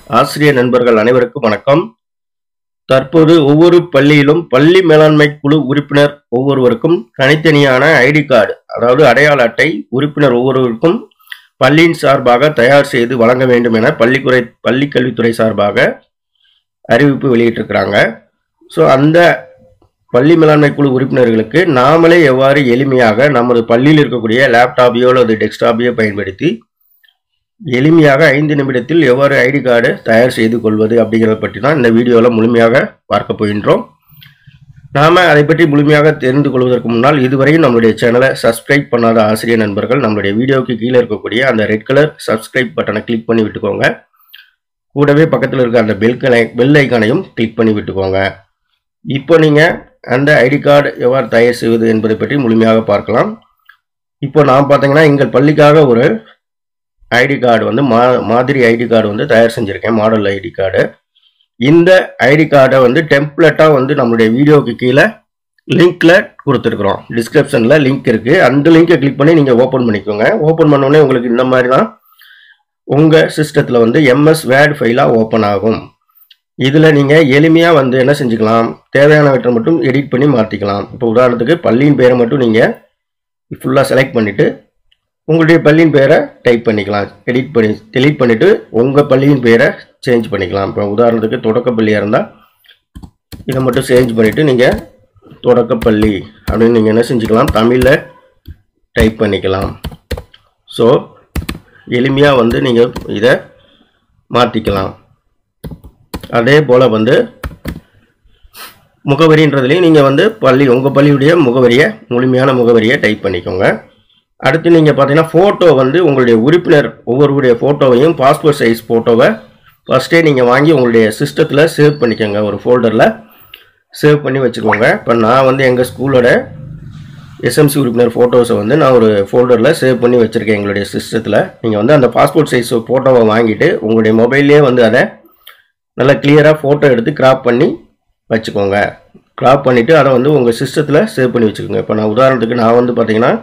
ஆசிரியர் நண்பர்கள் அனைவருக்கும் வணக்கம் தற்போது ஒவ்வொரு பள்ளியிலும் பள்ளி மேலாண்மை குழு உறுப்பினர் ஒவ்வொருவருக்கும் தனித்தனியான ஐடி கார்டு அதாவது அடையாள அட்டை உறுப்பினர் ஒவ்வொருவருக்கும் பள்ளியின் சார்பாக தயார் செய்து வழங்க வேண்டும் என பள்ளிக்குறை பள்ளி கல்வித்துறை சார்பாக அறிவிப்பு வெளியிட்டிருக்கிறாங்க ஸோ அந்த பள்ளி மேலாண்மை குழு உறுப்பினர்களுக்கு நாமளே எவ்வாறு எளிமையாக நமது பள்ளியில் இருக்கக்கூடிய லேப்டாப்பையோ அல்லது டெஸ்க்டாப்பையோ பயன்படுத்தி எளிமையாக ஐந்து நிமிடத்தில் எவ்வாறு ஐடி கார்டு தயார் செய்து கொள்வது அப்படிங்கிறத பற்றி தான் இந்த வீடியோவில் முழுமையாக பார்க்க போகின்றோம் நாம் அதை பற்றி முழுமையாக தெரிந்து கொள்வதற்கு முன்னால் இதுவரையும் நம்மளுடைய சேனலை சப்ஸ்கிரைப் பண்ணாத ஆசிரியர் நண்பர்கள் நம்மளுடைய வீடியோவுக்கு கீழே இருக்கக்கூடிய அந்த ரெட் கலர் சப்ஸ்கிரைப் பட்டனை கிளிக் பண்ணி விட்டுக்கோங்க கூடவே பக்கத்தில் இருக்க அந்த பெல் கனை பெல் ஐக்கானையும் கிளிக் பண்ணி விட்டுக்கோங்க இப்போ நீங்கள் அந்த ஐடி கார்டு எவ்வாறு தயார் செய்வது என்பதை பற்றி முழுமையாக பார்க்கலாம் இப்போ நான் பார்த்தீங்கன்னா எங்கள் பள்ளிக்காக ஒரு ஐடி கார்டு வந்து மா மாதிரி ஐடி கார்டு வந்து தயார் செஞ்சுருக்கேன் மாடல் ஐடி கார்டு இந்த ஐடி கார்டை வந்து டெம்ப்ளேட்டாக வந்து நம்மளுடைய வீடியோவுக்கு கீழே லிங்க்ல கொடுத்துருக்குறோம் டிஸ்கிரிப்ஷனில் லிங்க் இருக்குது அந்த லிங்கை கிளிக் பண்ணி நீங்கள் ஓப்பன் பண்ணிக்கோங்க ஓப்பன் பண்ணோடனே உங்களுக்கு இந்த மாதிரி தான் உங்கள் சிஸ்டத்தில் வந்து எம்எஸ் வேர்ட் ஃபைலாக ஓப்பன் ஆகும் இதில் நீங்கள் எளிமையாக வந்து என்ன செஞ்சுக்கலாம் தேவையானவற்றை மட்டும் எடிட் பண்ணி மாற்றிக்கலாம் இப்போ உதாரணத்துக்கு பள்ளியின் பேரை மட்டும் நீங்கள் ஃபுல்லாக செலக்ட் பண்ணிவிட்டு உங்களுடைய பள்ளியின் பேரை டைப் பண்ணிக்கலாம் எடிட் பண்ணி டெலீட் பண்ணிவிட்டு உங்கள் பள்ளியின் பேரை சேஞ்ச் பண்ணிக்கலாம் இப்போ உதாரணத்துக்கு தொடக்கப்பள்ளியாக இருந்தால் இதை மட்டும் சேஞ்ச் பண்ணிவிட்டு நீங்கள் தொடக்கப்பள்ளி அப்படின்னு நீங்கள் என்ன செஞ்சுக்கலாம் தமிழில் டைப் பண்ணிக்கலாம் ஸோ எளிமையாக வந்து நீங்கள் இதை மாற்றிக்கலாம் அதே போல் வந்து முகவரின்றதுலேயும் நீங்கள் வந்து பள்ளி உங்கள் பள்ளியுடைய முகவரியை முழுமையான முகவரியை டைப் பண்ணிக்கோங்க அடுத்து நீங்கள் பார்த்தீங்கன்னா ஃபோட்டோ வந்து உங்களுடைய உறுப்பினர் ஒவ்வொருடைய ஃபோட்டோவையும் பாஸ்போர்ட் சைஸ் ஃபோட்டோவை ஃபஸ்ட்டே நீங்கள் வாங்கி உங்களுடைய சிஸ்டத்தில் சேவ் பண்ணிக்கோங்க ஒரு ஃபோல்டரில் சேவ் பண்ணி வச்சுக்கோங்க இப்போ நான் வந்து எங்கள் ஸ்கூலோட எஸ்எம்சி உறுப்பினர் ஃபோட்டோஸை வந்து நான் ஒரு ஃபோல்டரில் சேவ் பண்ணி வச்சுருக்கேன் எங்களுடைய சிஸ்டத்தில் நீங்கள் வந்து அந்த பாஸ்போர்ட் சைஸ் ஃபோட்டோவை வாங்கிட்டு உங்களுடைய மொபைல்லே வந்து அதை நல்லா கிளியராக ஃபோட்டோ எடுத்து கிராப் பண்ணி வச்சுக்கோங்க கிராப் பண்ணிவிட்டு அதை வந்து உங்கள் சிஸ்டத்தில் சேவ் பண்ணி வச்சுக்கோங்க இப்போ நான் உதாரணத்துக்கு நான் வந்து பார்த்தீங்கன்னா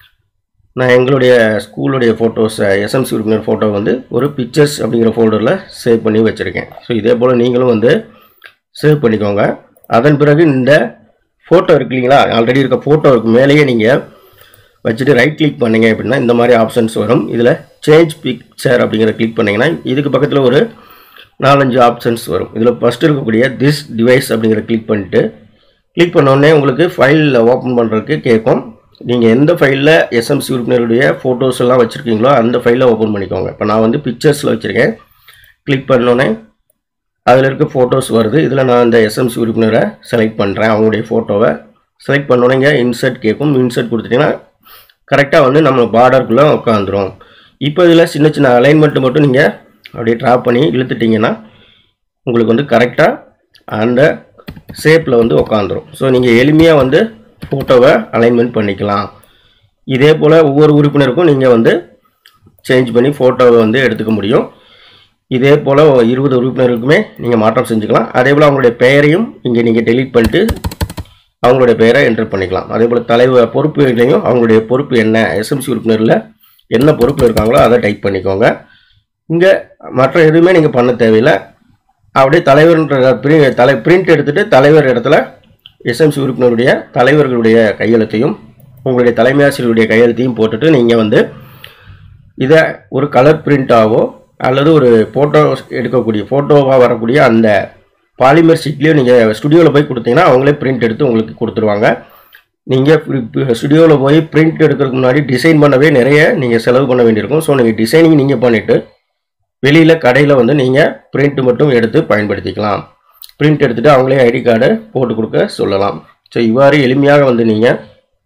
நான் எங்களுடைய ஸ்கூலுடைய ஃபோட்டோஸை எஸ்எம்சி உறுப்பினர் ஃபோட்டோ வந்து ஒரு பிக்சர்ஸ் அப்படிங்கிற ஃபோல்டரில் சேவ் பண்ணி வச்சுருக்கேன் ஸோ இதே போல் நீங்களும் வந்து சேவ் பண்ணிக்கோங்க அதன் பிறகு இந்த ஃபோட்டோ இருக்கு இல்லைங்களா ஆல்ரெடி இருக்க ஃபோட்டோவுக்கு மேலேயே நீங்கள் வச்சுட்டு ரைட் கிளிக் பண்ணீங்க அப்படின்னா இந்த மாதிரி ஆப்ஷன்ஸ் வரும் இதில் சேஞ்ச் பிக்சர் அப்படிங்கிற கிளிக் பண்ணிங்கன்னா இதுக்கு பக்கத்தில் ஒரு நாலஞ்சு ஆப்ஷன்ஸ் வரும் இதில் ஃபஸ்ட்டு இருக்கக்கூடிய திஸ் டிவைஸ் அப்படிங்கிற கிளிக் பண்ணிவிட்டு கிளிக் பண்ணோடனே உங்களுக்கு ஃபைலில் ஓப்பன் பண்ணுறதுக்கு கேட்கும் நீங்கள் எந்த ஃபைலில் எஸ்எம்சி உறுப்பினருடைய ஃபோட்டோஸ் எல்லாம் வச்சுருக்கீங்களோ அந்த ஃபைலில் ஓப்பன் பண்ணிக்கோங்க இப்போ நான் வந்து பிக்சர்ஸில் வச்சுருக்கேன் கிளிக் பண்ணோன்னே அதில் இருக்க ஃபோட்டோஸ் வருது இதில் நான் இந்த எஸ்எம்சி உறுப்பினரை செலக்ட் பண்ணுறேன் அவங்களுடைய ஃபோட்டோவை செலக்ட் பண்ணோன்னே இங்கே இன்சர்ட் கேட்கும் இன்சர்ட் கொடுத்துட்டிங்கன்னா கரெக்டாக வந்து நம்ம பார்டருக்குள்ளே உட்காந்துரும் இப்போ இதில் சின்ன சின்ன அலைன்மெண்ட்டு மட்டும் நீங்கள் அப்படியே ட்ராப் பண்ணி இழுத்துட்டிங்கன்னா உங்களுக்கு வந்து கரெக்டாக அந்த ஷேப்பில் வந்து உட்காந்துரும் ஸோ நீங்கள் எளிமையாக வந்து ஃபோட்டோவை அலைன்மெண்ட் பண்ணிக்கலாம் இதே போல் ஒவ்வொரு உறுப்பினருக்கும் நீங்கள் வந்து சேஞ்ச் பண்ணி ஃபோட்டோவை வந்து எடுத்துக்க முடியும் இதே போல் இருபது உறுப்பினருக்குமே நீங்கள் மாற்றம் செஞ்சுக்கலாம் அதே போல் அவங்களுடைய பெயரையும் இங்கே நீங்கள் டெலீட் பண்ணிட்டு அவங்களுடைய பெயரை என்டர் பண்ணிக்கலாம் அதே போல் தலைவர் பொறுப்புகளையும் அவங்களுடைய பொறுப்பு என்ன எஸ்எம்சி உறுப்பினரில் என்ன பொறுப்பில் இருக்காங்களோ அதை டைப் பண்ணிக்கோங்க இங்கே மற்ற எதுவுமே நீங்கள் பண்ண தேவையில்லை அப்படியே தலைவர்ன்ற பிரி தலை பிரிண்ட் எடுத்துகிட்டு தலைவர் இடத்துல எஸ்எம்சி உறுப்பினருடைய தலைவர்களுடைய கையெழுத்தையும் உங்களுடைய தலைமை ஆசிரியருடைய கையெழுத்தையும் போட்டுட்டு நீங்கள் வந்து இதை ஒரு கலர் பிரிண்ட்டாகவோ அல்லது ஒரு ஃபோட்டோ எடுக்கக்கூடிய ஃபோட்டோவாக வரக்கூடிய அந்த பாலிமர் ஷீட்லேயும் நீங்கள் ஸ்டுடியோவில் போய் கொடுத்தீங்கன்னா அவங்களே பிரிண்ட் எடுத்து உங்களுக்கு கொடுத்துருவாங்க நீங்கள் ஸ்டுடியோவில் போய் பிரிண்ட் எடுக்கிறதுக்கு முன்னாடி டிசைன் பண்ணவே நிறைய நீங்கள் செலவு பண்ண வேண்டியிருக்கும் ஸோ நீங்கள் டிசைனிங் நீங்கள் பண்ணிவிட்டு வெளியில் கடையில் வந்து நீங்கள் பிரிண்ட் மட்டும் எடுத்து பயன்படுத்திக்கலாம் பிரிண்ட் எடுத்துகிட்டு அவங்களே ஐடி கார்டை போட்டு கொடுக்க சொல்லலாம் ஸோ இவ்வாறு எளிமையாக வந்து நீங்கள்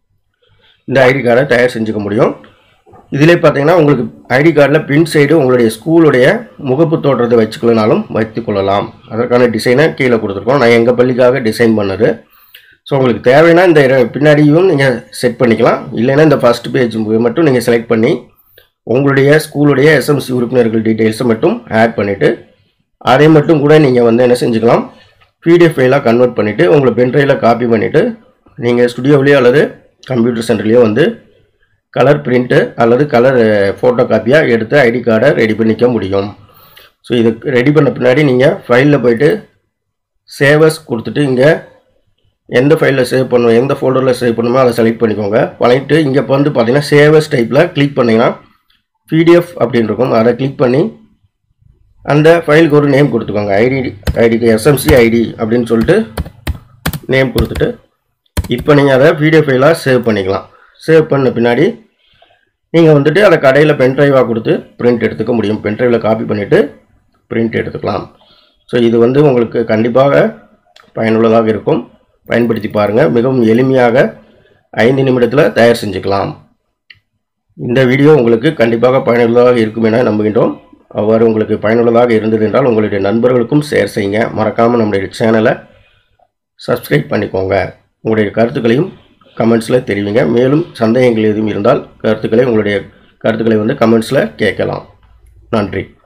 இந்த ஐடி கார்டை தயார் செஞ்சுக்க முடியும் இதிலே பார்த்தீங்கன்னா உங்களுக்கு ஐடி கார்டில் பின் சைடு உங்களுடைய ஸ்கூலுடைய முகப்பு தோற்றத்தை வச்சுக்கலனாலும் வைத்து கொள்ளலாம் அதற்கான டிசைனை கீழே கொடுத்துருக்கோம் நான் எங்கள் பள்ளிக்காக டிசைன் பண்ணது ஸோ உங்களுக்கு தேவைன்னா இந்த பின்னாடியும் நீங்கள் செட் பண்ணிக்கலாம் இல்லைன்னா இந்த ஃபஸ்ட் பேஜ் மட்டும் நீங்கள் செலக்ட் பண்ணி உங்களுடைய ஸ்கூலுடைய எஸ்எம்சி உறுப்பினர்கள் டீட்டெயில்ஸை மட்டும் ஆட் பண்ணிவிட்டு அதை மட்டும் கூட நீங்கள் வந்து என்ன செஞ்சுக்கலாம் பிடிஎஃப் ஃபைலாக கன்வெர்ட் பண்ணிவிட்டு உங்களை பென்ட்ரைவில் காப்பி பண்ணிவிட்டு நீங்கள் ஸ்டுடியோவிலேயோ அல்லது கம்ப்யூட்டர் சென்டர்லேயோ வந்து கலர் பிரிண்ட்டு அல்லது கலர் ஃபோட்டோ காப்பியாக எடுத்து ஐடி கார்டை ரெடி பண்ணிக்க முடியும் ஸோ இது ரெடி பண்ண பின்னாடி நீங்கள் ஃபைலில் போயிட்டு சேவஸ் கொடுத்துட்டு இங்கே எந்த ஃபைலில் சேவ் பண்ணணும் எந்த ஃபோல்டரில் சேவ் பண்ணணுமோ அதை செலக்ட் பண்ணிக்கோங்க பண்ணிட்டு இங்கே வந்து பார்த்தீங்கன்னா சேவஸ் டைப்பில் கிளிக் பண்ணிங்கன்னா பிடிஎஃப் அப்படின்னு இருக்கும் அதை கிளிக் பண்ணி அந்த ஃபைலுக்கு ஒரு நேம் கொடுத்துக்கோங்க ஐடி ஐடிக்கு எஸ்எம்சி ஐடி அப்படின்னு சொல்லிட்டு நேம் கொடுத்துட்டு இப்போ நீங்கள் அதை பிடிஎஃப் ஃபைலாக சேவ் பண்ணிக்கலாம் சேவ் பண்ண பின்னாடி நீங்கள் வந்துட்டு அதை கடையில் பென்ட்ரைவாக கொடுத்து பிரிண்ட் எடுத்துக்க முடியும் பென்ட்ரைவில் காப்பி பண்ணிவிட்டு பிரிண்ட் எடுத்துக்கலாம் ஸோ இது வந்து உங்களுக்கு கண்டிப்பாக பயனுள்ளதாக இருக்கும் பயன்படுத்தி பாருங்கள் மிகவும் எளிமையாக ஐந்து நிமிடத்தில் தயார் செஞ்சுக்கலாம் இந்த வீடியோ உங்களுக்கு கண்டிப்பாக பயனுள்ளதாக இருக்கும் என நம்புகின்றோம் அவ்வாறு உங்களுக்கு பயனுள்ளதாக இருந்தது என்றால் உங்களுடைய நண்பர்களுக்கும் ஷேர் செய்யுங்க மறக்காமல் நம்முடைய சேனலை சப்ஸ்கிரைப் பண்ணிக்கோங்க உங்களுடைய கருத்துக்களையும் கமெண்ட்ஸில் தெரிவிங்க மேலும் சந்தேகங்கள் எதுவும் இருந்தால் கருத்துக்களை உங்களுடைய கருத்துக்களை வந்து கமெண்ட்ஸில் கேட்கலாம் நன்றி